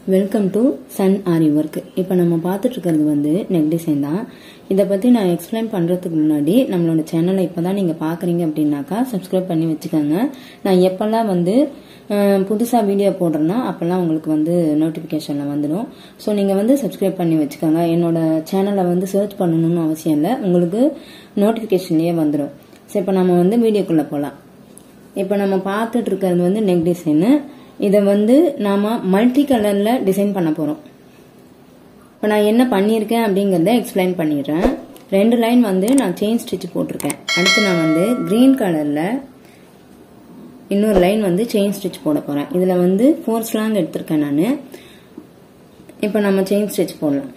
welcome to Sun Aari work இப்போ நம்ம பார்த்துட்டு இருக்கிறது வந்து நெக் டிசைன் தான் இதை பற்றி நான் எக்ஸ்பிளைன் பண்ணுறதுக்கு முன்னாடி நம்மளோட சேனலை இப்போ தான் நீங்கள் பார்க்குறீங்க அப்படின்னாக்கா சப்ஸ்கிரைப் பண்ணி வச்சுக்கோங்க நான் எப்போல்லாம் வந்து புதுசாக வீடியோ போடுறேன்னா அப்போல்லாம் உங்களுக்கு வந்து நோட்டிஃபிகேஷனில் வந்துடும் ஸோ நீங்கள் வந்து சப்ஸ்கிரைப் பண்ணி வச்சுக்கோங்க என்னோட சேனலை வந்து சர்ச் பண்ணணும்னு அவசியம் இல்லை உங்களுக்கு நோட்டிஃபிகேஷன்லேயே வந்துடும் ஸோ இப்போ நம்ம வந்து வீடியோக்குள்ளே போகலாம் இப்போ நம்ம பார்த்துட்டு இருக்கிறது வந்து நெக் டிசைனு இதை வந்து நாம் மல்டி கலரில் டிசைன் பண்ண போகிறோம் இப்போ நான் என்ன பண்ணியிருக்கேன் அப்படிங்கிறத எக்ஸ்பிளைன் பண்ணிடுறேன் ரெண்டு லைன் வந்து நான் செயின் ஸ்டிச் போட்டிருக்கேன் அடுத்து நான் வந்து க்ரீன் கலரில் இன்னொரு லைன் வந்து செயின் ஸ்டிச் போட போகிறேன் இதில் வந்து ஃபோர் ஸ்லாங் எடுத்திருக்கேன் நான் இப்போ நம்ம செயின் ஸ்டிச் போடலாம்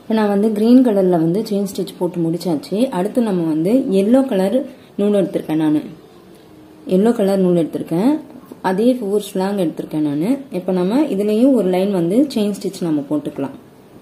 இப்போ நான் வந்து க்ரீன் கலரில் வந்து செயின் ஸ்டிச் போட்டு முடிச்சாச்சு அடுத்து நம்ம வந்து எல்லோ கலர் நூல் எடுத்திருக்கேன் நான் எல்லோ கலர் நூல் எடுத்திருக்கேன் அதே ஃபோர் ஸ்லாங் எடுத்திருக்கேன் நான் இப்போ நம்ம இதுலேயும் ஒரு லைன் வந்து செயின் ஸ்டிச் நம்ம போட்டுக்கலாம்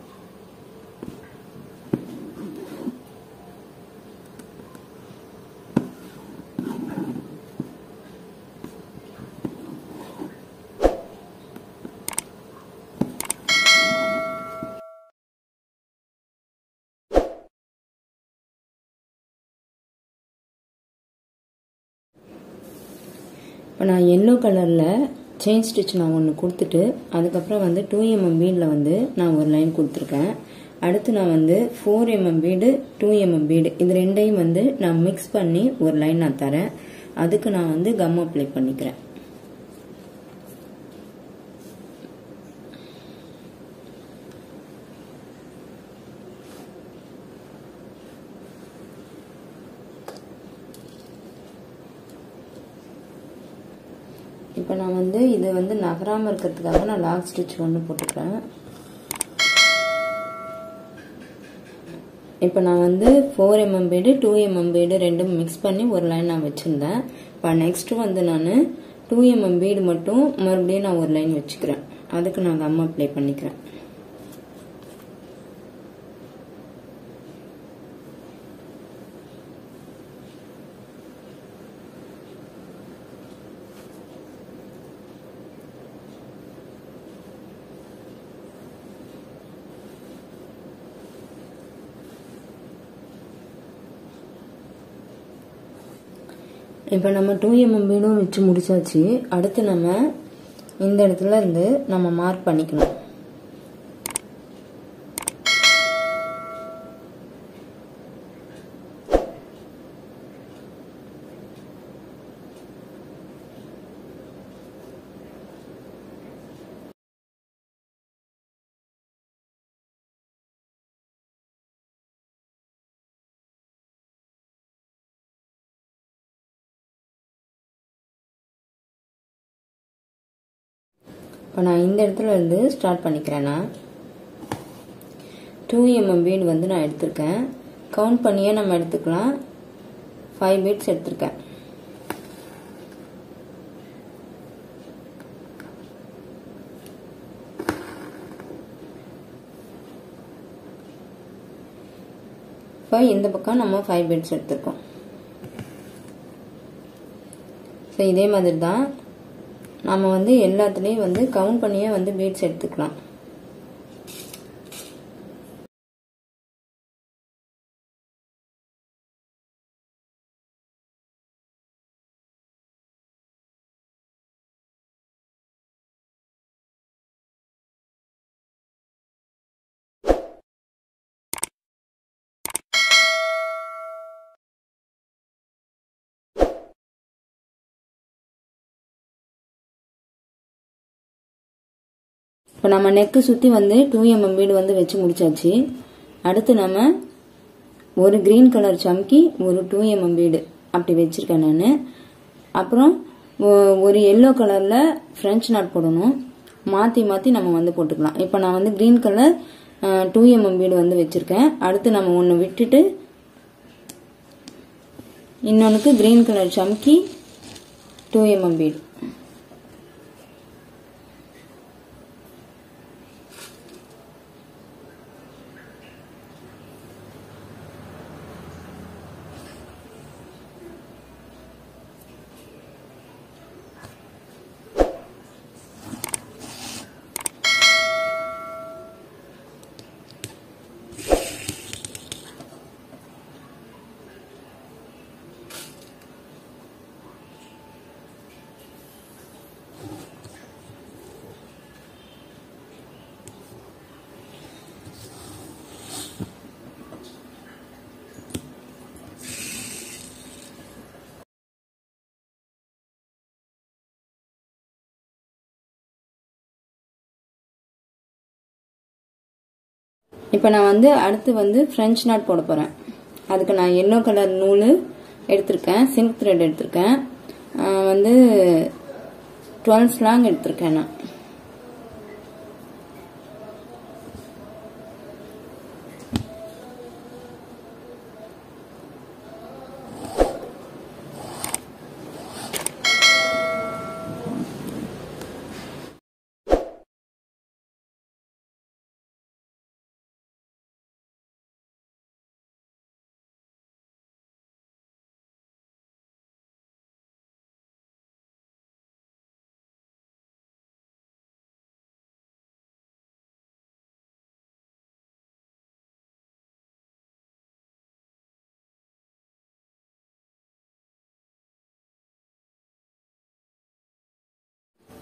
இப்போ நான் எல்லோ கலரில் செயின் ஸ்டிச் நான் ஒன்று கொடுத்துட்டு அதுக்கப்புறம் வந்து டூ எம்எம் பீடில் வந்து நான் ஒரு லைன் கொடுத்துருக்கேன் அடுத்து நான் வந்து four mm bead two mm bead இது ரெண்டையும் வந்து நான் மிக்ஸ் பண்ணி ஒரு லைன் நான் தரேன் அதுக்கு நான் வந்து கம் அப்ளை பண்ணிக்கிறேன் இப்போ நான் வந்து இது வந்து நகராமல் இருக்கிறதுக்காக நான் லாக் ஸ்டிச் ஒன்று போட்டுக்கிறேன் இப்போ நான் வந்து four mm bead two mm bead ரெண்டும் மிக்ஸ் பண்ணி ஒரு லைன் நான் வச்சுருந்தேன் இப்போ நெக்ஸ்ட்டு வந்து நான் டூ எம்எம் பீடு மட்டும் மறுபடியும் நான் ஒரு லைன் வச்சுக்கிறேன் அதுக்கு நான் கம் அப்ளை பண்ணிக்கிறேன் இப்போ நம்ம டூ எம்எம் பீடும் வச்சு முடிச்சாச்சு அடுத்து நம்ம இந்த இடத்துல இருந்து நம்ம மார்க் பண்ணிக்கணும் இப்போ நான் இந்த இடத்துல இருந்து ஸ்டார்ட் பண்ணிக்கிறேன் நான் டூ எம்எம் பீட் வந்து நான் எடுத்திருக்கேன் கவுண்ட் பண்ணியே நம்ம எடுத்துக்கலாம் ஃபைவ் பீட்ஸ் எடுத்திருக்கேன் இப்போ இந்த பக்கம் நம்ம ஃபைவ் பீட்ஸ் எடுத்திருக்கோம் ஸோ இதே மாதிரி தான் நம்ம வந்து எல்லாத்துலேயும் வந்து கவுண்ட் பண்ணியே வந்து பீட்ஸ் எடுத்துக்கலாம் இப்போ நம்ம நெக்கு சுற்றி வந்து டூ எம்எம் பீடு வந்து வச்சு முடிச்சாச்சு அடுத்து நம்ம ஒரு கிரீன் கலர் சம்கி ஒரு டூ எம்எம் பீடு அப்படி வச்சுருக்கேன் நான் அப்புறம் ஒ- ஒரு எல்லோ கலரில் ஃப்ரெஞ்ச் நாட் போடணும் மாற்றி மாற்றி நம்ம வந்து போட்டுக்கலாம் இப்போ நான் வந்து green colour two mm bead வந்து வச்சுருக்கேன் அடுத்து நம்ம ஒன்று விட்டுட்டு இன்னொன்றுக்கு கிரீன் கலர் சம்கி டூ எம்எம் பீடு இப்போ நான் வந்து அடுத்து வந்து ஃப்ரெஞ்ச் நாட் போட போகிறேன் அதுக்கு நான் எல்லோ கலர் நூல் எடுத்திருக்கேன் சில்க் த்ரெட் எடுத்திருக்கேன் ஆஹ் வந்து டுவெல் ஸ்லாங் எடுத்திருக்கேன் நான்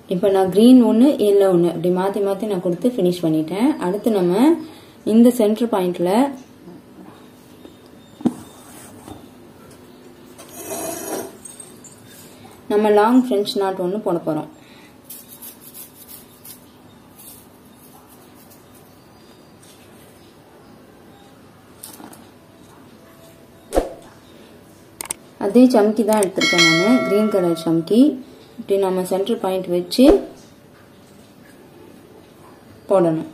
இப்போ நான் க்ரீன் ஒன்று எல்லோ ஒன்று அப்படி மாற்றி மாற்றி நான் கொடுத்து ஃபினிஷ் பண்ணிட்டேன் அடுத்து நம்ம இந்த சென்டர் பாயிண்ட்ல நம்ம லாங் ஃப்ரெஞ்ச் நாட் ஒன்று போட போகிறோம் அதே சம்கி தான் எடுத்திருக்கேன் நான் க்ரீன் கலர் சம்கி இப்படி நம்ம சென்டர் பாயிண்ட் வச்சு போடணும்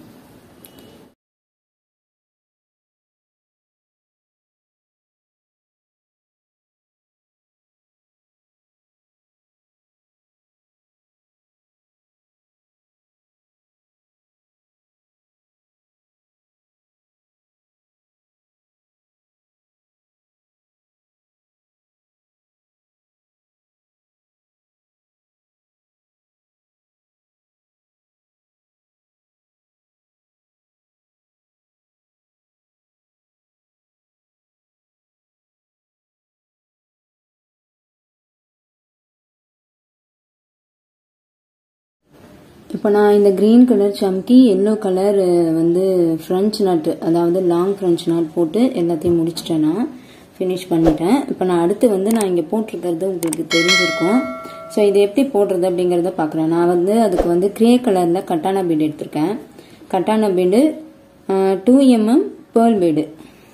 இப்போ நான் இந்த க்ரீன் கலர் சம்கி எல்லோ கலர் வந்து ஃப்ரெஞ்ச் நட்டு அதாவது லாங் ஃப்ரெஞ்ச் நாட் போட்டு எல்லாத்தையும் முடிச்சிட்டேன் நான் ஃபினிஷ் பண்ணிட்டேன் இப்போ நான் அடுத்து வந்து நான் இங்கே போட்டிருக்கிறது உங்களுக்கு தெரிஞ்சிருக்கும் ஸோ இது எப்படி போடுறது அப்படிங்கிறத பார்க்குறேன் நான் வந்து அதுக்கு வந்து கிரே கலரில் கட்டானா பீடு எடுத்திருக்கேன் கட்டானா bead two mm pearl bead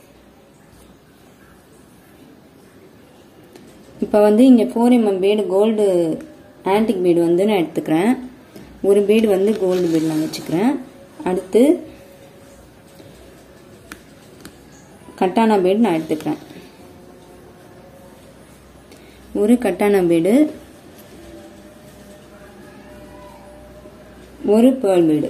இப்போ வந்து இங்கே four mm bead gold antique bead வந்து நான் எடுத்துக்கிறேன் ஒரு பீடு வந்து கோல்டு பீடு நான் வச்சுக்கிறேன் அடுத்து கட்டானா பீடு நான் எடுத்துக்கிறேன் ஒரு கட்டானா பீடு ஒரு பேர்ல் பீடு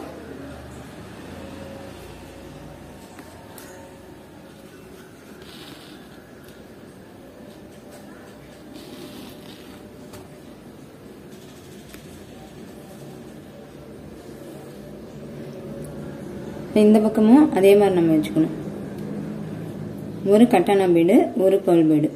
இந்த பக்கமும் அதே மாதிரி நம்ம வச்சுக்கணும் ஒரு கட்டான பீடு ஒரு பல் பீடு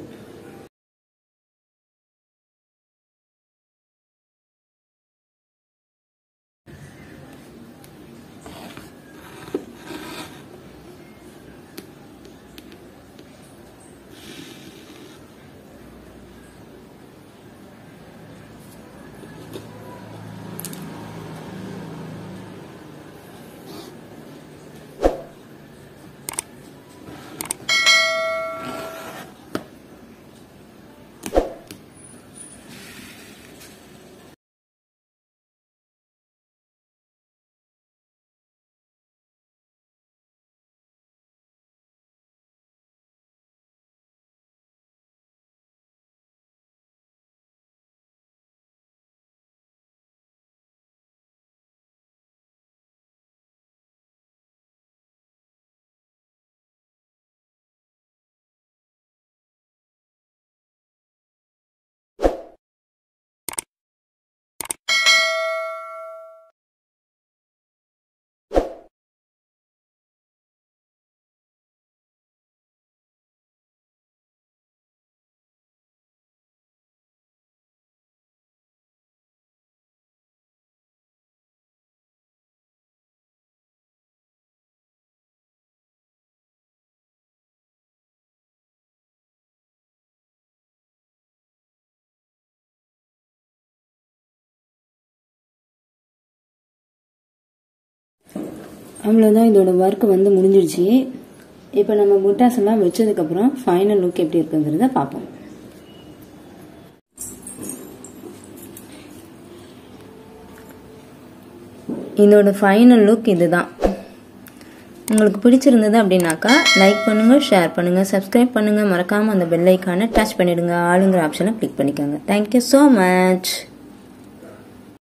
அவ்வளோதான் இதோட ஒர்க் வந்து முடிஞ்சிடுச்சு இப்போ நம்ம புட்டாஸ் எல்லாம் வச்சதுக்கப்புறம் ஃபைனல் லுக் எப்படி இருக்குங்கிறத பார்ப்போம் இதோட ஃபைனல் லுக் இதுதான் உங்களுக்கு பிடிச்சிருந்தது அப்படின்னாக்கா லைக் பண்ணுங்கள் ஷேர் பண்ணுங்கள் சப்ஸ்கிரைப் பண்ணுங்கள் மறக்காமல் அந்த பெல் ஐக்கானை டச் பண்ணிவிடுங்க ஆளுங்கிற ஆப்ஷனை கிளிக் பண்ணிக்கோங்க தேங்க்யூ ஸோ மச்